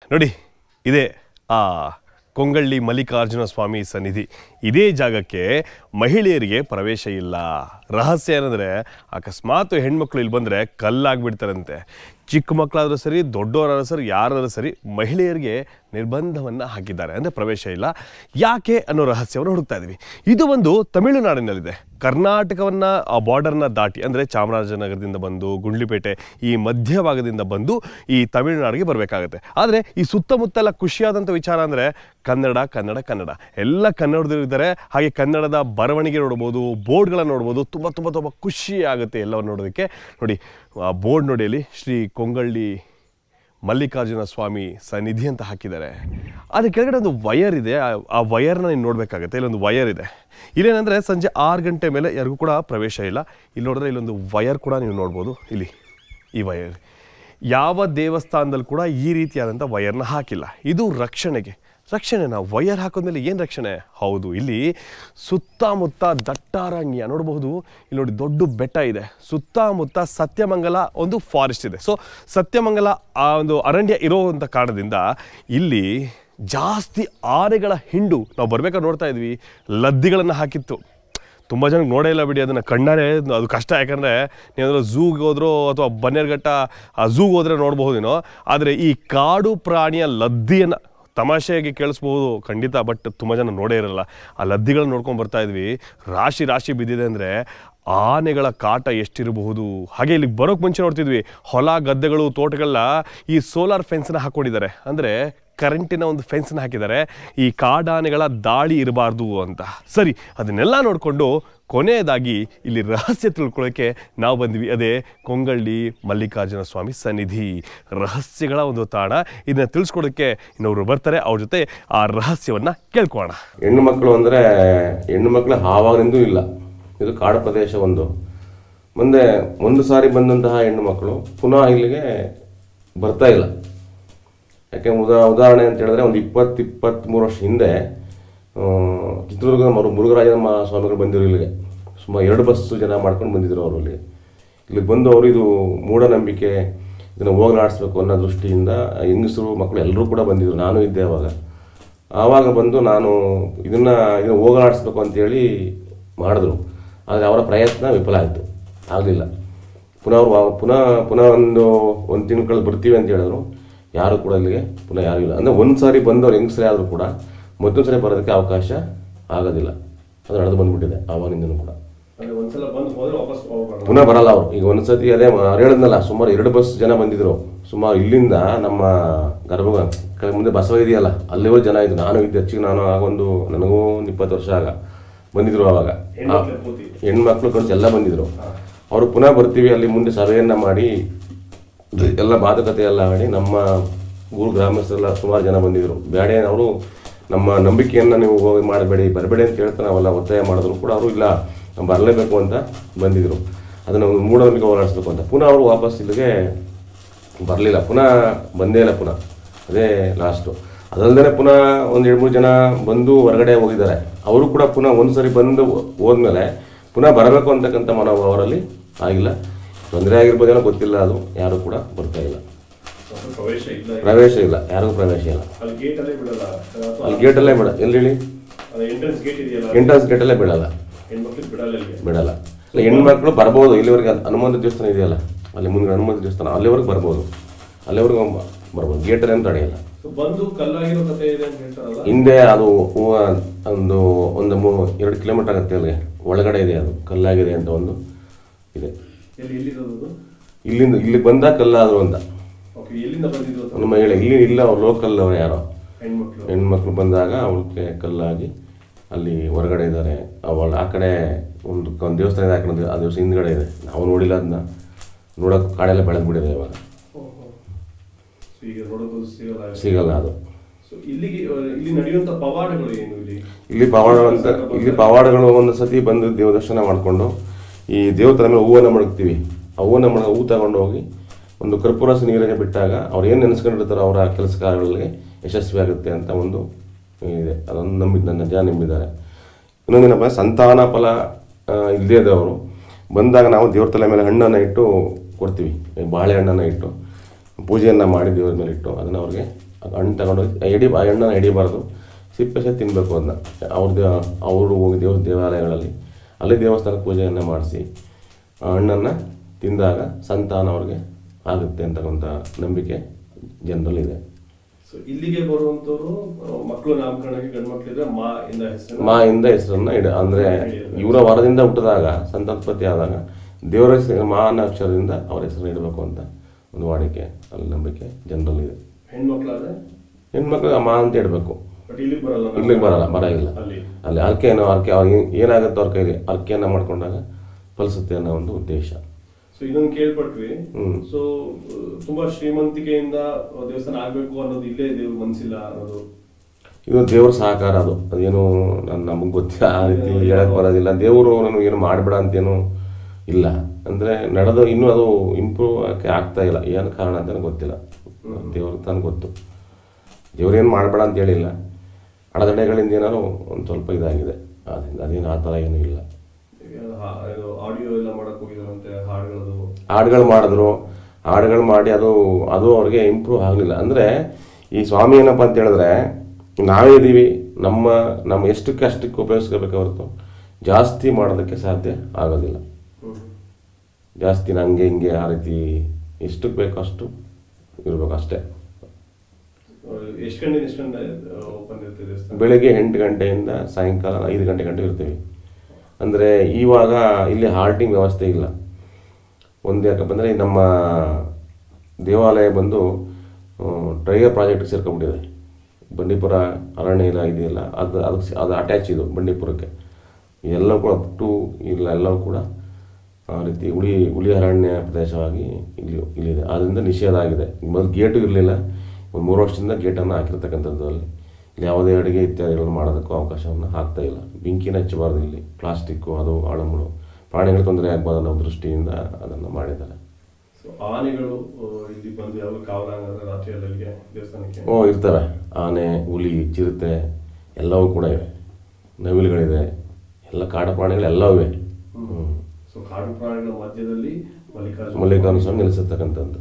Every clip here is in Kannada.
ನೋಡಿ ಇದೆ ಆ ಕೊಂಗಳ್ಳಿ ಮಲ್ಲಿಕಾರ್ಜುನ ಸ್ವಾಮಿ ಸನ್ನಿಧಿ ಇದೇ ಜಾಗಕ್ಕೆ ಮಹಿಳೆಯರಿಗೆ ಪ್ರವೇಶ ಇಲ್ಲ ರಹಸ್ಯ ಏನಂದರೆ ಅಕಸ್ಮಾತ್ ಹೆಣ್ಮಕ್ಳು ಇಲ್ಲಿ ಬಂದರೆ ಕಲ್ಲಾಗ್ಬಿಡ್ತಾರಂತೆ ಚಿಕ್ಕ ಮಕ್ಕಳಾದರೂ ಸರಿ ದೊಡ್ಡವರಾದ್ರೂ ಸರಿ ಯಾರಾದ್ರೂ ಸರಿ ಮಹಿಳೆಯರಿಗೆ ನಿರ್ಬಂಧವನ್ನು ಹಾಕಿದ್ದಾರೆ ಅಂದರೆ ಪ್ರವೇಶ ಇಲ್ಲ ಯಾಕೆ ಅನ್ನೋ ರಹಸ್ಯವನ್ನು ಹುಡುಕ್ತಾ ಇದ್ವಿ ಇದು ಒಂದು ತಮಿಳುನಾಡಿನಲ್ಲಿದೆ ಕರ್ನಾಟಕವನ್ನು ಆ ಬಾರ್ಡರ್ನ ದಾಟಿ ಅಂದರೆ ಚಾಮರಾಜನಗರದಿಂದ ಬಂದು ಗುಂಡ್ಲಿಪೇಟೆ ಈ ಮಧ್ಯಭಾಗದಿಂದ ಬಂದು ಈ ತಮಿಳುನಾಡಿಗೆ ಬರಬೇಕಾಗತ್ತೆ ಆದರೆ ಈ ಸುತ್ತಮುತ್ತೆಲ್ಲ ಖುಷಿಯಾದಂಥ ವಿಚಾರ ಅಂದರೆ ಕನ್ನಡ ಕನ್ನಡ ಕನ್ನಡ ಎಲ್ಲ ಕನ್ನಡದಲ್ಲಿದ್ದಾರೆ ಹಾಗೆ ಕನ್ನಡದ ಬರವಣಿಗೆ ನೋಡ್ಬೋದು ಬೋರ್ಡ್ಗಳನ್ನು ನೋಡ್ಬೋದು ತುಂಬ ತುಂಬ ತುಂಬ ಖುಷಿ ಆಗುತ್ತೆ ಎಲ್ಲವನ್ನು ನೋಡೋದಕ್ಕೆ ನೋಡಿ ಆ ಬೋರ್ಡ್ ನೋಡಿ ಅಲ್ಲಿ ಶ್ರೀ ಕೊಂಗಳ್ಳಿ ಮಲ್ಲಿಕಾರ್ಜುನ ಸ್ವಾಮಿ ಸನ್ನಿಧಿ ಅಂತ ಹಾಕಿದ್ದಾರೆ ಅದ್ರ ಕೆಳಗಡೆ ಒಂದು ವಯರ್ ಇದೆ ಆ- ಆ ವಯರ್ನ ನೀನು ನೋಡಬೇಕಾಗತ್ತೆ ಇಲ್ಲೊಂದು ವಯರ್ ಇದೆ ಇಲ್ಲೇನಂದರೆ ಸಂಜೆ ಆರು ಗಂಟೆ ಮೇಲೆ ಯಾರಿಗೂ ಕೂಡ ಪ್ರವೇಶ ಇಲ್ಲ ಇಲ್ಲಿ ನೋಡಿದ್ರೆ ಇಲ್ಲೊಂದು ವಯರ್ ಕೂಡ ನೀವು ನೋಡ್ಬೋದು ಇಲ್ಲಿ ಈ ವಯರ್ ಯಾವ ದೇವಸ್ಥಾನದಲ್ಲಿ ಕೂಡ ಈ ರೀತಿಯಾದಂಥ ವಯರ್ನ ಹಾಕಿಲ್ಲ ಇದು ರಕ್ಷಣೆಗೆ ರಕ್ಷಣೆನ ವಯರ್ ಹಾಕೋದ್ಮೇಲೆ ಏನು ರಕ್ಷಣೆ ಹೌದು ಇಲ್ಲಿ ಸುತ್ತಮುತ್ತ ದಟ್ಟಾರಣ್ಯ ನೋಡಬಹುದು ಇಲ್ಲಿ ನೋಡಿ ದೊಡ್ಡ ಬೆಟ್ಟ ಇದೆ ಸುತ್ತಮುತ್ತ ಸತ್ಯಮಂಗಲ ಒಂದು ಫಾರೆಸ್ಟ್ ಇದೆ ಸೊ ಸತ್ಯಮಂಗಲ ಆ ಒಂದು ಅರಣ್ಯ ಇರೋವಂಥ ಕಾರಣದಿಂದ ಇಲ್ಲಿ ಜಾಸ್ತಿ ಆನೆಗಳ ಹಿಂಡು ನಾವು ಬರ್ಬೇಕಾದ್ರೆ ನೋಡ್ತಾ ಇದ್ವಿ ಲದ್ದಿಗಳನ್ನು ಹಾಕಿತ್ತು ತುಂಬ ಜನಕ್ಕೆ ನೋಡೇ ಇಲ್ಲ ಬಿಡಿ ಅದನ್ನು ಕಣ್ಣಾರೆ ಅದು ಕಷ್ಟ ಯಾಕಂದರೆ ನೀವೇನಾದ್ರು ಝೂಗೆ ಹೋದ್ರೋ ಅಥವಾ ಬನ್ನೇರ್ಘಟ್ಟ ಆ ಝೂಗೆ ಹೋದರೆ ನೋಡ್ಬಹುದೇನೋ ಆದರೆ ಈ ಕಾಡು ಪ್ರಾಣಿಯ ಲದ್ದಿಯನ್ನು ತಮಾಷೆಯಾಗಿ ಕೇಳಿಸ್ಬೋದು ಖಂಡಿತ ಬಟ್ ತುಂಬ ಜನ ನೋಡೇ ಇರಲ್ಲ ಆ ಲದ್ದಿಗಳನ್ನ ನೋಡ್ಕೊಂಡು ಬರ್ತಾ ಇದ್ವಿ ರಾಶಿ ರಾಶಿ ಬಿದ್ದಿದೆ ಅಂದರೆ ಆನೆಗಳ ಕಾಟ ಎಷ್ಟಿರಬಹುದು ಹಾಗೆ ಇಲ್ಲಿಗೆ ಬರೋಕ್ಕೆ ಮುಂಚೆ ನೋಡ್ತಿದ್ವಿ ಹೊಲ ಗದ್ದೆಗಳು ತೋಟಗಳ ಈ ಸೋಲಾರ್ ಫೆನ್ಸ್ನ ಹಾಕ್ಕೊಂಡಿದ್ದಾರೆ ಅಂದರೆ ಕರೆಂಟಿನ ಒಂದು ಫೆನ್ಸ್ನ ಹಾಕಿದ್ದಾರೆ ಈ ಕಾಡಾನೆಗಳ ದಾಳಿ ಇರಬಾರ್ದು ಅಂತ ಸರಿ ಅದನ್ನೆಲ್ಲ ನೋಡಿಕೊಂಡು ಕೊನೆಯದಾಗಿ ಇಲ್ಲಿ ರಹಸ್ಯ ತಿಳ್ಕೊಳ್ಳೋಕ್ಕೆ ನಾವು ಬಂದ್ವಿ ಅದೇ ಕೊಂಗಳ್ಳಿ ಮಲ್ಲಿಕಾರ್ಜುನ ಸ್ವಾಮಿ ಸನ್ನಿಧಿ ರಹಸ್ಯಗಳ ಒಂದು ತಾಣ ಇದನ್ನ ತಿಳಿಸ್ಕೊಡೋಕ್ಕೆ ಇನ್ನೊಬ್ರು ಬರ್ತಾರೆ ಅವ್ರ ಜೊತೆ ಆ ರಹಸ್ಯವನ್ನು ಕೇಳ್ಕೊಳ್ಳೋಣ ಹೆಣ್ಣು ಮಕ್ಕಳು ಅಂದರೆ ಹೆಣ್ಣು ಮಕ್ಕಳು ಆವಾಗಿಂದೂ ಇಲ್ಲ ಇದು ಕಾಡು ಪ್ರದೇಶ ಒಂದು ಮುಂದೆ ಒಂದು ಸಾರಿ ಬಂದಂತಹ ಹೆಣ್ಣು ಮಕ್ಕಳು ಪುನಃ ಇಲ್ಲಿಗೆ ಬರ್ತಾ ಇಲ್ಲ ಯಾಕೆ ಉದಾ ಉದಾಹರಣೆ ಅಂತ ಹೇಳಿದ್ರೆ ಒಂದು ಇಪ್ಪತ್ತು ಇಪ್ಪತ್ತ್ಮೂರು ವರ್ಷ ಹಿಂದೆ ಆ, ಚಿತ್ರದುರ್ಗದ ಮರು ಮುರುಘರಾಜನ ಮಹಾ ಸ್ವಾಮಿಗಳು ಬಂದಿರು ಇಲ್ಲಿಗೆ ಸುಮಾರು ಎರಡು ಬಸ್ ಜನ ಮಾಡ್ಕೊಂಡು ಬಂದಿದ್ರು ಅವರು ಇಲ್ಲಿಗೆ ಇಲ್ಲಿಗೆ ಬಂದು ಅವರು ಇದು ಮೂಢನಂಬಿಕೆ ಇದನ್ನು ಹೋಗಲಾಡಿಸ್ಬೇಕು ಅನ್ನೋ ದೃಷ್ಟಿಯಿಂದ ಹೆಂಗಸರು ಮಕ್ಕಳು ಎಲ್ಲರೂ ಕೂಡ ಬಂದಿದ್ರು ನಾನು ಇದ್ದೆ ಅವಾಗ ಆವಾಗ ಬಂದು ನಾನು ಇದನ್ನು ಇದನ್ನು ಹೋಗಲಾಡಿಸ್ಬೇಕು ಅಂತೇಳಿ ಮಾಡಿದ್ರು ಆದರೆ ಅವರ ಪ್ರಯತ್ನ ವಿಫಲ ಆಯಿತು ಆಗಲಿಲ್ಲ ಪುನಃ ಅವರು ವಾ- ಪುನಃ ಪುನಃ ಒಂದು ಒಂದು ತಿಂಗಳು ಕಳೆದು ಬರ್ತೀವಿ ಅಂತ ಹೇಳಿದ್ರು ಯಾರು ಕೂಡ ಇಲ್ಲಿಗೆ ಪುನಃ ಯಾರೂ ಇಲ್ಲ ಅಂದರೆ ಒಂದು ಸಾರಿ ಬಂದವ್ರು ಹೆಂಗಸರೇ ಆದರೂ ಕೂಡ ಮತ್ತೊಂದು ಸಾರಿ ಬರೋದಕ್ಕೆ ಅವಕಾಶ ಆಗೋದಿಲ್ಲ ಅದು ನಡೆದು ಬಂದ್ಬಿಟ್ಟಿದೆ ಆವಾಗಿನಿಂದನೂ ಕೂಡ ಒಂದ್ಸಲ ಬಂದು ಹೋದ್ರೆ ವಾಪಸ್ ಪುನಃ ಬರಲ್ಲ ಅವರು ಈಗ ಒಂದ್ಸತಿ ಅದೇ ಮ- ಅವ್ರು ಹೇಳಿದ್ನಲ್ಲ ಸುಮಾರು ಎರಡು ಬಸ್ ಜನ ಬಂದಿದ್ರು ಸುಮಾರು ಇಲ್ಲಿಂದ ನಮ್ಮ ಗರ್ಭ ಕ- ಮುಂದೆ ಬಸವ ಇದೆಯಲ್ಲ ಅಲ್ಲಿವರೆಗೂ ಜನ ಇದ್ರು ನಾನು ಇದ್ದೆ ಹೆಚ್ಚಿಗೆ ನಾನು ಆಗೊಂದು ನನಗೂ ಒಂದು ಇಪ್ಪತ್ತು ವರ್ಷ ಆಗ ಬಂದಿದ್ರು ಅವಾಗ ಆ, ಹೆಣ್ಮಕ್ಳು ಗಂಡಸು ಎಲ್ಲ ಬಂದಿದ್ರು ಅವರು ಪುನಃ ಬರ್ತೀವಿ ಅಲ್ಲಿ ಮುಂದೆ ಸಭೆಯನ್ನ ಮಾಡಿ ಎಲ್ಲ ಮಾತುಕತೆ ಎಲ್ಲ ಆಡಿ ನಮ್ಮ ಊರು ಗ್ರಾಮಸ್ಥರೆಲ್ಲ ಸುಮಾರು ಜನ ಬಂದಿದ್ರು ಬೇಡ ಅವರು ನಮ್ಮ ನಂಬಿಕೆಯನ್ನು ನೀವು ಹೋಗಿ ಮಾಡಬೇಡಿ ಬರಬೇಡಿ ಅಂತ ಹೇಳ್ತಾ ನಾವೆಲ್ಲ ಒತ್ತಾಯ ಮಾಡಿದ್ರು ಕೂಡ ಅವರು ಇಲ್ಲ ನಾವು ಬರಲೇಬೇಕು ಅಂತ ಬಂದಿದ್ರು ಅದನ್ನು ಒಂದು ಮೂಢನಂಬಿಕೆ ಹೋರಾಡಿಸ್ಬೇಕು ಅಂತ ಪುನಃ ಅವರು ವಾಪಸ್ ಇಲ್ಲಿಗೆ ಬರಲಿಲ್ಲ ಪುನಃ ಬಂದೇ ಇಲ್ಲ ಪುನಃ ಅದೇ ಲಾಸ್ಟು ಅದಲ್ಲದೆ ಪುನಃ ಒಂದು ಎರಡು ಮೂರು ಜನ ಬಂದು ಹೊರಗಡೆ ಹೋಗಿದ್ದಾರೆ ಅವರು ಕೂಡ ಪುನಃ ಒಂದು ಸರಿ ಬಂದು ಹೋದ್ಮೇಲೆ ಪುನಃ ಬರಬೇಕು ಅಂತಕ್ಕಂಥ ಮನೋಭಾವ ಅವರಲ್ಲಿ ಆಗಿಲ್ಲ ತೊಂದರೆ ಆಗಿರ್ಬೋದೇನೋ ಗೊತ್ತಿಲ್ಲ ಅದು ಯಾರು ಕೂಡ ಬರ್ತಾ ಇಲ್ಲ ಪ್ರವೇಶ ಇಲ್ಲ ಪ್ರವೇಶ ಇಲ್ಲ ಯಾರಿಗೂ ಪ್ರವೇಶ ಇಲ್ಲ ಅಲ್ಲಿ ಗೇಟ್ ಅಲ್ಲೇ ಬಿಡಲ್ಲ ಅಲ್ಲಿ ಗೇಟಲ್ಲೇ ಬಿಡ ಎಲ್ಲಿ ಹೇಳಿ ಎಂಟ್ರೆನ್ಸ್ ಗೇಟ್ ಇದೆಯಲ್ಲ ಎಂಟ್ರೆನ್ಸ್ ಗೇಟಲ್ಲೇ ಬಿಡಲ್ಲ ಹೆಣ್ಮಕ್ಳಿಗೆ ಬಿಡಲ್ಲ ಇಲ್ಲಿಗೆ ಬಿಡಲ್ಲ ಇಲ್ಲ ಹೆಣ್ಮಕ್ಳು ಬರ್ಬೋದು ಇಲ್ಲಿವರೆಗೆ ಹನುಮಂತ ದೇವಸ್ಥಾನ ಇದೆಯಲ್ಲ ಅಲ್ಲಿ ಮುಂದೆ ಹನುಮಂತ ದೇವಸ್ಥಾನ ಅಲ್ಲಿವರೆಗೆ ಬರ್ಬೋದು ಅಲ್ಲಿವರೆಗೂ ಬ- ಬರ್ಬೋದು ಗೇಟಲ್ಲಿ ಅಂತ ತಡೆಯಲ್ಲ ಸೊ ಬಂದು ಕಲ್ಲಾಗಿರೋ ಕಥೆ ಇದೆ ಅಂತ ಹೇಳ್ತಾರಲ್ಲ ಹಿಂದೆ ಅದು ಹೂವ ಒಂದು ಒಂದು ಮೂ ಎರಡು ಕಿಲೋಮೀಟರ್ ಆಗುತ್ತೆ ಅಲ್ಲಿಗೆ ಒಳಗಡೆ ಇದೆ ಅದು ಕಲ್ಲಾಗಿದೆ ಅಂತ ಒಂದು ಇದೆ ಎಲ್ಲಿ ಎಲ್ಲಿರೋದು ಇಲ್ಲಿಂದ ಇಲ್ಲಿಗೆ ಬಂದ ಕಲ್ಲಾದ್ರು ಅಂತ ಓಕೆ ಎಲ್ಲಿಂದ ಬಂದಿದ್ದು ಅಂತ ನಮ್ಮ ಹೇಳಿ ಇಲ್ಲಿ ಇಲ್ಲ ಅವ್ರು ಲೋಕಲ್ ಅವ್ರು ಯಾರೋ ಹೆಣ್ಮಕ್ಳು ಹೆಣ್ಮಕ್ಳು ಬಂದಾಗ ಅವಳಿಗೆ ಕಲ್ಲಾಗಿ ಅಲ್ಲಿ ಹೊರಗಡೆ ಇದ್ದಾರೆ ಅವಳ ಆ ಕಡೆ ಒಂದು ಕ- ಒಂದು ದೇವಸ್ಥಾನ ಇದೆ ಆ ಕಡೆ ಆ ದಿವಸ ಹಿಂದ್ಗಡೆ ಇದೆ ನಾವು ನೋಡಿಲ್ಲ ಅದನ್ನ ನೋಡೋಕೆ ಕಾಡೆಲ್ಲ ಬೆಳೆದ್ಬಿಟ್ಟಿದೆ ಇವಾಗ ಸೊ ಈಗ ನೋಡೋದು ಸಿಗಲ್ಲ ಸಿಗಲ್ಲ ಅದು ಸೊ ಇಲ್ಲಿಗೆ ಆ, ಇಲ್ಲಿ ನಡೆಯುವಂತ ಪವಾಡಗಳು ಏನು ಇಲ್ಲಿ ಇಲ್ಲಿ ಪವಾಡ ಅಂತ ಇಲ್ಲಿ ಪವಾಡಗಳು ಒಂದು ಸತಿ ಬಂದು ದೇವ ದರ್ಶನ ಮಾಡಿಕೊಂಡು ಈ ದೇವತರ ಮೇಲೆ ಹೂವನ್ನು ಮಡಗ್ತೀವಿ ಆ ಹೂವನ್ನು ಮಡಗ ಹೂ ತಗೊಂಡು ಹೋಗಿ ಒಂದು ಕರ್ಪೂರಸ ನೀರಿಗೆ ಬಿಟ್ಟಾಗ ಅವ್ರು ಏನು ನೆನೆಸ್ಕೊಂಡಿರ್ತಾರೋ ಅವರ ಕೆಲಸ ಕಾರ್ಯಗಳಿಗೆ ಯಶಸ್ವಿ ಆಗುತ್ತೆ ಅಂತ ಒಂದು ಇದೆ ಅದೊಂದು ನಂಬಿ ನನ್ನ ಜನ ನಂಬಿದ್ದಾರೆ ಇನ್ನೊಂದೇನಪ್ಪ ಸಂತಾನ ಫಲ ಆ, ಇಲ್ಲದೇ ಇದ್ದವರು ಬಂದಾಗ ನಾವು ದೇವ್ರ ತಲೆ ಮೇಲೆ ಹಣ್ಣನ್ನು ಇಟ್ಟು ಕೊಡ್ತೀವಿ ಈ ಬಾಳೆಹಣ್ಣನ್ನು ಇಟ್ಟು ಪೂಜೆಯನ್ನು ಮಾಡಿ ದೇವ್ರ ಮೇಲೆ ಇಟ್ಟು ಅದನ್ನು ಅವ್ರಿಗೆ ಹಣ್ಣು ತಗೊಂಡೋಗಿ ಎಡಿ ಆ ಹಣ್ಣನ್ನು ಎಡಿಬಾರ್ದು ಸಿಪ್ಪೆ ಸಹ ತಿನ್ನಬೇಕು ಅದನ್ನ ಅವ್ರದ್ದು ಅವರು ಹೋಗಿ ದೇವ ದೇವಾಲಯಗಳಲ್ಲಿ ಅಲ್ಲಿ ದೇವಸ್ಥಾನ ಪೂಜೆಯನ್ನು ಮಾಡಿಸಿ ಆ ಹಣ್ಣನ್ನು ತಿಂದಾಗ ಸಂತಾನ ಅವ್ರಿಗೆ ಆಗುತ್ತೆ ಅಂತಕ್ಕಂಥ ನಂಬಿಕೆ ಜನರಲ್ಲಿದೆ ಸೊ ಇಲ್ಲಿಗೆ ಬರುವಂತವ್ರು ಮಕ್ಕಳು ನಾಮಕರಣಕ್ಕೆ ಗಂಡು ಮಕ್ಕಳಿದ್ರೆ ಮಾ ಇಂದ ಹೆಸರು ಮಾ ಇಂದ ಹೆಸರನ್ನ ಇಡ ಅಂದ್ರೆ ಇವರ ವರದಿಂದ ಹುಟ್ಟಿದಾಗ ಸಂತಾನೋತ್ಪತ್ತಿ ಆದಾಗ ದೇವರ ಹೆಸರು ಮಾ ಅನ್ನೋ ಅಕ್ಷರದಿಂದ ಅವರ ಹೆಸರನ್ನ ಇಡಬೇಕು ಅಂತ ಒಂದು ವಾಡಿಕೆ ಅಲ್ಲಿ ನಂಬಿಕೆ ಜನರಲ್ಲಿದೆ ಹೆಣ್ಮಕ್ಳಾದ್ರೆ ಹೆಣ್ಮಕ್ಳು ಮಾ ಅಂತ ಇಡಬೇಕು ಬಟ್ ಇಲ್ಲಿಗೆ ಬರಲ್ಲ ಇಲ್ಲಿಗೆ ಬರಲ್ಲ ಬರ ಇಲ್ಲ ಅಲ್ಲಿ ಅಲ್ಲಿ ಅರ್ಕೆಯನ್ನು ಅರ್ಕೆ ಅವ್ರಿಗೆ ಏನಾಗುತ್ತೆ ಅವ್ರ ಕೈಲಿ ಅರ್ಕೆಯನ್ನು ಮಾಡ್ಕೊಂಡಾಗ ಫಲಿಸುತ್ತೆ ಅನ್ನೋ ಒಂದು ಉದ್ದೇಶ ಸೊ ಇದನ್ನ ಕೇಳ್ಪಟ್ವಿ ಹ್ಮ್. ಸೊ ತುಂಬಾ ಶ್ರೀಮಂತಿಕೆಯಿಂದ ದೇವಸ್ಥಾನ ಆಗ್ಬೇಕು ಅನ್ನೋದು ಇಲ್ಲೇ ದೇವ್ರ ಮನ್ಸಿಲ್ಲ ಅನ್ನೋದು ಇದು ದೇವ್ರ ಸಹಕಾರ ಅದು ಅದೇನು ನನ್ನ ನಮಗೆ ಗೊತ್ತಿಲ್ಲ ಆ ರೀತಿ ಹೇಳಕ್ ಬರೋದಿಲ್ಲ ದೇವರು ನನಗೆ ಏನು ಮಾಡಬೇಡ ಅಂತೇನು ಇಲ್ಲ ಅಂದರೆ ನಡೆದು ಇನ್ನೂ ಅದು ಇಂಪ್ರೂವ್ ಆಕೆ ಆಗ್ತಾ ಇಲ್ಲ ಏನು ಕಾರಣ ಅಂತಲೂ ಗೊತ್ತಿಲ್ಲ ದೇವ್ರಿಗೆ ತಾನು ಗೊತ್ತು ದೇವ್ರೇನು ಮಾಡಬೇಡ ಅಂತ ಹೇಳಿಲ್ಲ ಅಡೆತಡೆಗಳಿಂದ ಏನಾದ್ರು ಒಂದು ಸ್ವಲ್ಪ ಇದಾಗಿದೆ ಅದರಿಂದ ಅದೇನು ಆ ಥರ ಏನೂ ಇಲ್ಲ ಆಡಿಯೋ ಎಲ್ಲ ಮಾಡಕ್ ಹೋಗಿದಾರಂತೆ ಹಾಡುಗಳದು ಹಾಡುಗಳು ಮಾಡಿದ್ರು ಹಾಡುಗಳು ಮಾಡಿ ಅದು ಅದು ಅವ್ರಿಗೆ ಇಂಪ್ರೂವ್ ಆಗಲಿಲ್ಲ ಅಂದರೆ ಈ ಸ್ವಾಮಿ ಏನಪ್ಪ ಅಂತ ಹೇಳಿದ್ರೆ ನಾವೇ ಇದ್ದೀವಿ ನಮ್ಮ ನಮ್ಮ ಎಷ್ಟಕ್ಕೆ ಅಷ್ಟಕ್ಕೆ ಉಪಯೋಗಿಸ್ಕೋಬೇಕು ಹೊರತು ಜಾಸ್ತಿ ಮಾಡೋದಕ್ಕೆ ಸಾಧ್ಯ ಆಗೋದಿಲ್ಲ ಜಾಸ್ತಿ ನಂಗೆ ಹಿಂಗೆ ಆ ರೀತಿ ಎಷ್ಟಕ್ಕೆ ಬೇಕೋ ಅಷ್ಟು ಇರಬೇಕು ಅಷ್ಟೇ ಎಷ್ಟು ಗಂಟೆ ಎಷ್ಟು ಗಂಟೆ ಓಪನ್ ಇರುತ್ತೆ ದೇವಸ್ಥಾನ ಬೆಳಗ್ಗೆ ಎಂಟು ಗಂಟೆಯಿಂದ ಸಾಯಂಕಾಲ ಐದು ಗಂಟೆ ಗಂಟೆ ಇರ್ತೀವಿ ಅಂದರೆ ಇವಾಗ ಇಲ್ಲಿ ಹಾಲ್ಟಿಂಗ್ ವ್ಯವಸ್ಥೆ ಇಲ್ಲ ಒಂದು ಯಾಕಪ್ಪ ಅಂದರೆ ನಮ್ಮ ದೇವಾಲಯ ಬಂದು ಟ್ರೈಗರ್ ಪ್ರಾಜೆಕ್ಟ್ಗೆ ಸೇರ್ಕೊಂಡ್ಬಿಟ್ಟಿದೆ ಬಂಡೀಪುರ ಅರಣ್ಯ ಇಲ್ಲ ಇದೆಯಲ್ಲ ಅದು ಅದಕ್ಕೆ ಅದು ಅಟ್ಯಾಚ್ ಇದು ಬಂಡೀಪುರಕ್ಕೆ ಎಲ್ಲವೂ ಕೂಡ ಅಪ್ ಟು ಇಲ್ಲ ಎಲ್ಲವೂ ಕೂಡ ಆ ರೀತಿ ಹುಳಿ ಹುಲಿ ಅರಣ್ಯ ಪ್ರದೇಶವಾಗಿ ಇಲ್ಲಿ ಇಲ್ಲಿದೆ ಆದ್ದರಿಂದ ನಿಷೇಧ ಆಗಿದೆ ಮೊದಲು ಗೇಟು ಇರಲಿಲ್ಲ ಒಂದು ಮೂರು ವರ್ಷದಿಂದ ಗೇಟನ್ನು ಹಾಕಿರ್ತಕ್ಕಂಥದ್ದು ಅಲ್ಲಿ ಇಲ್ಲಿ ಯಾವುದೇ ಅಡುಗೆ ಇತ್ಯಾದಿಗಳನ್ನು ಮಾಡೋದಕ್ಕೂ ಅವಕಾಶವನ್ನು ಹಾಕ್ತಾ ಇಲ್ಲ ಬೆಂಕಿನ ಹಚ್ಚಬಾರ್ದು ಇಲ್ಲಿ ಪ್ಲಾಸ್ಟಿಕ್ಕು ಅದು ಆಳಂಬಳು ಪ್ರಾಣಿಗಳ ತೊಂದರೆ ಆಗಬಾರ್ದು ಅನ್ನೋ ದೃಷ್ಟಿಯಿಂದ ಅದನ್ನು ಮಾಡಿದ್ದಾರೆ ಸೊ ಆನೆಗಳು ಆ, ಇಲ್ಲಿ ಬಂದು ಯಾವ ಕಾವಲಾಂಗಂದ್ರೆ ರಾತ್ರಿ ಅಲ್ಲಿಗೆ ದೇವಸ್ಥಾನಕ್ಕೆ ಓ ಇರ್ತವೆ ಆನೆ ಹುಲಿ ಚಿರತೆ ಎಲ್ಲವೂ ಕೂಡ ಇವೆ ನವಿಲುಗಳಿದೆ ಎಲ್ಲ ಕಾಡು ಪ್ರಾಣಿಗಳು ಎಲ್ಲವೂ ಇವೆ ಹ್ಞೂ ಸೊ ಕಾಡು ಪ್ರಾಣಿಗಳ ಮಧ್ಯದಲ್ಲಿ ಮಲ್ಲಿಕಾರ್ಜುನ ಮಲ್ಲಿಕಾರ್ಜುನ ಸ್ವಾಮಿ ನಿಲ್ಲಿಸತಕ್ಕಂಥದ್ದು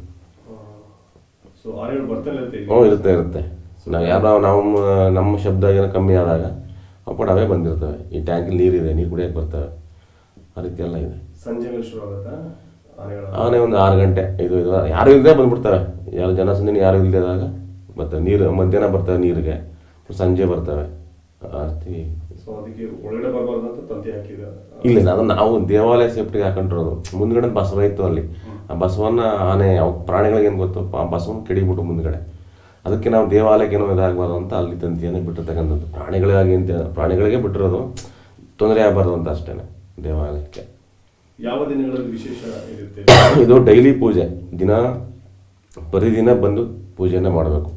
ಸೊ ಆನೆಗಳು ಬರ್ತಾನೆ ಇರುತ್ತೆ ಇಲ್ಲಿ. ಹ್ಞೂ ಇರುತ್ತೆ ಇರುತ್ತೆ ನಾವು ಯಾರೋ ನಮ್ಮ ನಮ್ಮ ಶಬ್ದ ಏನೋ ಕಮ್ಮಿ ಆದಾಗ ಅಪ್ಪ ಅವೇ ಬಂದಿರ್ತವೆ ಈ ಟ್ಯಾಂಕಲ್ಲಿ ನೀರಿದೆ ನೀರು ಕುಡಿಯೋಕೆ ಬರ್ತವೆ ಆ ರೀತಿ ಎಲ್ಲ ಇದೆ ಸಂಜೆ ಮೇಲೆ ಶುರು ಆಗುತ್ತಾ ಆನೆಗಳ ಆನೆ ಒಂದು ಆರು ಗಂಟೆ ಇದು ಇದು ಯಾರು ಇಲ್ಲದೆ ಬಂದ್ಬಿಡ್ತವೆ ಯಾರು ಜನಸಂದಣಿ ಯಾರು ಇಲ್ಲದಾಗ ಬರ್ತವೆ ನೀರು ಮಧ್ಯಾಹ್ನ ಬರ್ತವೆ ನೀರಿಗೆ ಸಂಜೆ ಬರ್ತವೆ ಆ ರೀತಿ ಸೊ ಅದಕ್ಕೆ ಒಳಗಡೆ ಬರಬಾರ್ದು ಅಂತ ತಂತಿ ಹಾಕಿದ ಇಲ್ಲ ಅದನ್ನ ನಾವು ದೇವಾಲಯ ಸೇಫ್ಟಿಗೆ ಹಾಕೊಂಡಿರೋದು ಮುಂದ್ಗಡೆ ಬಸವ ಇತ್ತು ಅಲ್ಲಿ ಆ ಬಸವನ್ನ ಆನೆ ಅವ್ ಪ್ರಾಣಿಗಳಿಗೆ ಏನು ಗೊತ್ತು ಆ ಬಸವನ್ನ ಕೆಡಿಬಿಟ್ಟು ಮುಂದ್ಗಡೆ ಅದಕ್ಕೆ ನಾವು ದೇವಾಲಯಕ್ಕೆ ಏನೋ ಇದಾಗಬಾರ್ದು ಅಂತ ಅಲ್ಲಿ ತಂತಿಯನ್ನು ಬಿಟ್ಟಿರ್ತಕ್ಕಂಥದ್ದು ಪ್ರಾಣಿಗಳಿಗಾಗಿ ಅಂತ ಪ್ರಾಣಿಗಳಿಗೆ ಬಿಟ್ಟಿರೋದು ತೊಂದರೆ ಆಗಬಾರ್ದು ಅಂತ ಅಷ್ಟೇ ದೇವಾಲಯಕ್ಕೆ ಯಾವ ದಿನಗಳಲ್ಲಿ ವಿಶೇಷ ಇರುತ್ತೆ ಇದು ಡೈಲಿ ಪೂಜೆ ದಿನ ಪ್ರತಿದಿನ ಬಂದು ಪೂಜೆಯನ್ನು ಮಾಡಬೇಕು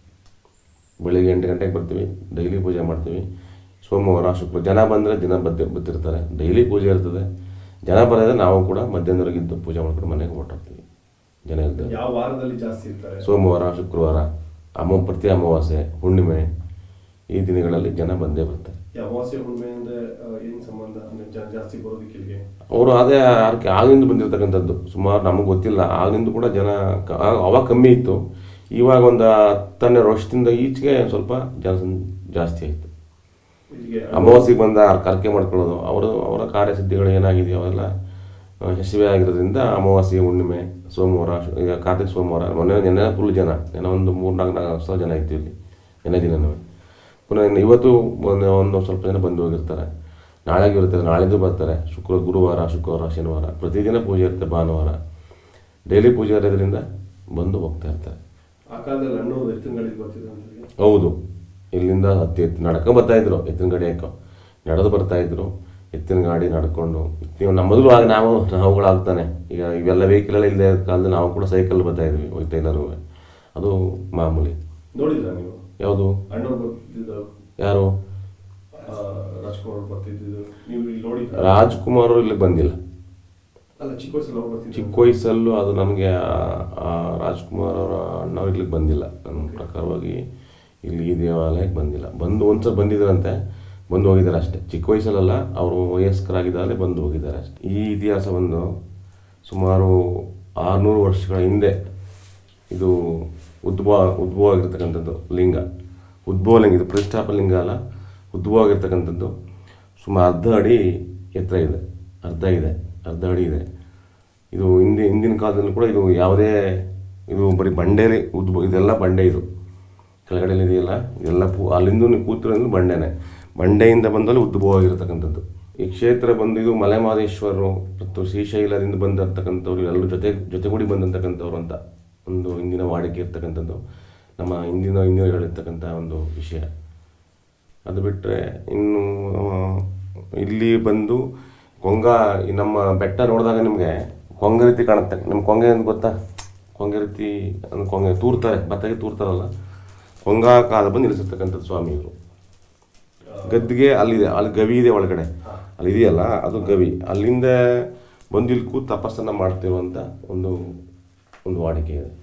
ಬೆಳಿಗ್ಗೆ ಎಂಟು ಗಂಟೆಗೆ ಬರ್ತೀವಿ ಡೈಲಿ ಪೂಜೆ ಮಾಡ್ತೀವಿ ಸೋಮವಾರ ಶುಕ್ರ ಜನ ಬಂದರೆ ದಿನ ಬದ್ದು ಬತ್ತಿರ್ತಾರೆ ಡೈಲಿ ಪೂಜೆ ಇರ್ತದೆ ಜನ ಬರೋದ್ರೆ ನಾವು ಕೂಡ ಮಧ್ಯಾಹ್ನವರೆಗಿದ್ದು ಪೂಜೆ ಮಾಡ್ಕೊಂಡು ಮನೆಗೆ ಹೊರಟೋಗ್ತೀವಿ ಜನ ಇರ್ತದೆ ಯಾವ ವಾರದಲ್ಲಿ ಜಾಸ್ತಿ ಇರ್ತಾರೆ ಸೋಮವಾರ ಶುಕ್ರವಾರ ಅಮೋ ಪ್ರತಿ ಅಮಾವಾಸ್ಯೆ ಹುಣ್ಣಿಮೆ ಈ ದಿನಗಳಲ್ಲಿ ಜನ ಬಂದೇ ಬರ್ತಾರೆ ಈ ಅಮಾವಾಸ್ಯೆ ಹುಣ್ಣಿಮೆ ಅಂದ್ರೆ ಆ, ಏನ್ ಸಂಬಂಧ ಅಂದ್ರೆ ಜನ ಜಾಸ್ತಿ ಬರೋದಕ್ಕೆ ಇಲ್ಲಿಗೆ ಅವರು ಅದೇ ಆರ್ಕೆ ಆಗಿಂದ ಬಂದಿರತಕ್ಕಂಥದ್ದು ಸುಮಾರು ನಮಗೆ ಗೊತ್ತಿಲ್ಲ ಆಗಿಂದ ಕೂಡ ಜನ ಕ- ಆ- ಅವಾಗ ಕಮ್ಮಿ ಇತ್ತು ಇವಾಗ ಒಂದು ಹತ್ತನ್ನೆರಡು ವರ್ಷದಿಂದ ಈಚೆಗೆ ಸ್ವಲ್ಪ ಜನ ಜಾಸ್ತಿ ಆಯಿತು ಇಲ್ಲಿಗೆ ಅಮಾವಾಸ್ಯೆಗೆ ಬಂದ ಕರ್ಕೆ ಮಾಡ್ಕೊಳ್ಳೋದು ಅವರು ಅವರ ಕಾರ್ಯಸಿದ್ಧಿಗಳು ಏನಾಗಿದೆಯೋ ಅವೆಲ್ಲ ಆ, ಯಶಸ್ವಿ ಆಗಿರೋದ್ರಿಂದ ಅಮಾವಾಸ್ಯೆ ಹುಣ್ಣಿಮೆ ಸೋಮವಾರ ಶು- ಈಗ ಕಾರ್ತಿಕ ಸೋಮವಾರ ಮೊನ್ನೆ ನೆನ್ನೆ ಫುಲ್ ಜನ ನೆನೆ ಒಂದು ಮೂರು ನಾಲ್ಕು ನಾಲ್ಕು ಸಾವಿರ ಜನ ಇತ್ತು ಇಲ್ಲಿ ನೆನೆ ದಿನನೂ ಪುನಃ ಇನ್ನು ಇವತ್ತು ಒಂದು ಒಂದು ಸ್ವಲ್ಪ ಜನ ಬಂದು ಹೋಗಿರ್ತಾರೆ ನಾಳೆಗೆ ಇರ್ತಾರೆ ನಾಳೆದು ಬರ್ತಾರೆ ಶುಕ್ರ ಗುರುವಾರ ಶುಕ್ರವಾರ ಶನಿವಾರ ಪ್ರತಿದಿನ ಪೂಜೆ ಇರುತ್ತೆ ಭಾನುವಾರ ಡೈಲಿ ಪೂಜೆ ಇರೋದ್ರಿಂದ ಬಂದು ಹೋಗ್ತಾ ಇರ್ತಾರೆ ಆ ಕಾಲದಲ್ಲಿ ಹಣ್ಣು ಎತ್ತಿನ ಗಾಡಿಗೆ ಬರ್ತಿದ್ರು ಅಂತ ಹೇಳಿ. ಹೌದು ಇಲ್ಲಿಂದ ಹತ್ತಿ ಎತ್ತಿ ನಡ್ಕೊಂಡು ಬರ್ತಾ ಇದ್ರು ಎತ್ತಿನ ಗಾಡಿ ಹಾಕೋ ನಡೆದು ಬರ್ತಾ ಇದ್ರು ಎತ್ತಿನ ಗಾಡಿ ನಡ್ಕೊಂಡು ನೀವು ನಮ್ಮ ಮೊದಲು ಆಗ ನಾವು ನಾವುಗಳಾಗ್ತಾನೆ ಈಗ ಇವೆಲ್ಲ ವೆಹಿಕಲ್ ಎಲ್ಲ ಇಲ್ಲದೆ ಕಾಲದಲ್ಲಿ ನಾವು ಕೂಡ ಸೈಕಲ್ ಬರ್ತಾ ಇದ್ವಿ ಹೋಗ್ತಾ ಎಲ್ಲರೂ ಅದು ಮಾಮೂಲಿ ನೋಡಿದ್ರ ನೀವು ಯಾವುದು ಅಣ್ಣವ್ರು ಬರ್ತಿದ್ದು ಯಾರು ಆ, ರಾಜ್ಕುಮಾರ್ ಅವ್ರು ಬರ್ತಿದ್ದು ನೀವು ಇಲ್ಲಿ ನೋಡಿದ್ರ ರಾಜ್ಕುಮಾರ್ ಅವರು ಇಲ್ಲಿ ಬಂದಿಲ್ಲ ಅಲ್ಲ ಚಿಕ್ಕ ವಯಸ್ಸಲ್ಲಿ ಅವ್ರು ಬರ್ತಿದ್ರು ಚಿಕ್ಕ ವಯಸ್ಸಲ್ಲೂ ಅದು ನಮಗೆ ರಾಜ್ಕುಮಾರ್ ಅವರ ಅಣ್ಣವ್ರು ಇಲ್ಲಿಗೆ ಬಂದಿಲ್ಲ ನನ್ನ ಪ್ರಕಾರವಾಗಿ ಇಲ್ಲಿ ಈ ದೇವಾಲಯಕ್ಕೆ ಬಂದಿಲ್ಲ ಬಂದು ಒಂದ್ಸಲ ಬಂದಿದ್ದಾರಂತೆ ಬಂದು ಹೋಗಿದ್ದಾರೆ ಅಷ್ಟೇ ಚಿಕ್ಕ ವಯಸ್ಸಲ್ಲ ಅವರು ವಯಸ್ಕರಾಗಿದ್ದಾಗಲೇ ಬಂದು ಹೋಗಿದ್ದಾರೆ ಅಷ್ಟೇ ಈ ಇತಿಹಾಸ ಬಂದು ಸುಮಾರು ಆರುನೂರು ವರ್ಷಗಳ ಹಿಂದೆ ಇದು ಉದ್ಭವ ಉದ್ಭವ ಆಗಿರ್ತಕ್ಕಂಥದ್ದು ಲಿಂಗ ಉದ್ಭವ ಲಿಂಗ ಇದು ಪ್ರತಿಷ್ಠಾಪ ಲಿಂಗ ಅಲ್ಲ ಉದ್ಭವ ಆಗಿರ್ತಕ್ಕಂಥದ್ದು ಸುಮಾರು ಅರ್ಧ ಅಡಿ ಎತ್ತರ ಇದೆ ಅರ್ಧ ಇದೆ ಅರ್ಧ ಅಡಿ ಇದೆ ಇದು ಹಿಂದಿ ಹಿಂದಿನ ಕಾಲದಲ್ಲೂ ಕೂಡ ಇದು ಯಾವುದೇ ಇದು ಬರೀ ಬಂಡೆಲಿ ಉದ್ಭವ ಇದೆಲ್ಲ ಬಂಡೆ ಇದು ಕೆಳಗಡೆ ಇದೆಯಲ್ಲ ಇದೆಲ್ಲ ಪೂ ಅಲ್ಲಿಂದ ನೀವು ಕೂತಿರೋದು ಬಂಡೆನೆ ಬಂಡೆಯಿಂದ ಬಂದಲ್ಲಿ ಉದ್ಭವ ಆಗಿರತಕ್ಕಂಥದ್ದು ಈ ಕ್ಷೇತ್ರ ಬಂದು ಇದು ಮಲೆಮಹದೇಶ್ವರರು ಮತ್ತು ಶ್ರೀಶೈಲದಿಂದ ಬಂದಿರ್ತಕ್ಕಂಥವ್ರು ಎಲ್ಲರೂ ಜೊತೆ ಜೊತೆಗೂಡಿ ಬಂದಿರ್ತಕ್ಕಂಥವ್ರು ಅಂತ ಒಂದು ಹಿಂದಿನ ವಾಡಿಕೆ ಇರ್ತಕ್ಕಂಥದ್ದು ನಮ್ಮ ಹಿಂದಿನ ಹಿಂದಿನ ಹೇಳಿರ್ತಕ್ಕಂಥ ಒಂದು ವಿಷಯ ಅದು ಬಿಟ್ಟರೆ ಇನ್ನು ಆ, ಇಲ್ಲಿ ಬಂದು ಕೊಂಗ ಈ ನಮ್ಮ ಬೆಟ್ಟ ನೋಡಿದಾಗ ನಿಮಗೆ ಕೊಂಗ ರೀತಿ ಕಾಣುತ್ತೆ ನಿಮ್ಮ ಕೊಂಗೆ ಅಂತ ಗೊತ್ತಾ ಕೊಂಗೆ ರೀತಿ ಅಂದ್ರೆ ಕೊಂಗೆ ತೂರ್ತಾರೆ ಭತ್ತಗೆ ತೂರ್ತಾರಲ್ಲ ಕೊಂಗ ಕಾಲ ಬಂದು ನಿಲ್ಲಿಸಿರ್ತಕ್ಕಂಥದ್ದು ಸ್ವಾಮಿ ಇವರು ಗದ್ದಿಗೆ ಅಲ್ಲಿದೆ ಅಲ್ಲಿ ಗವಿ ಇದೆ ಒಳಗಡೆ ಅಲ್ಲಿ ಇದೆಯಲ್ಲ ಅದು ಗವಿ ಅಲ್ಲಿಂದ ಬಂದು ಇಲ್ಲಿ ಕೂತು ತಪಸ್ಸನ್ನು ಮಾಡ್ತಿರುವಂಥ ಒಂದು ಒಂದು ವಾಡಿಕೆ ಇದೆ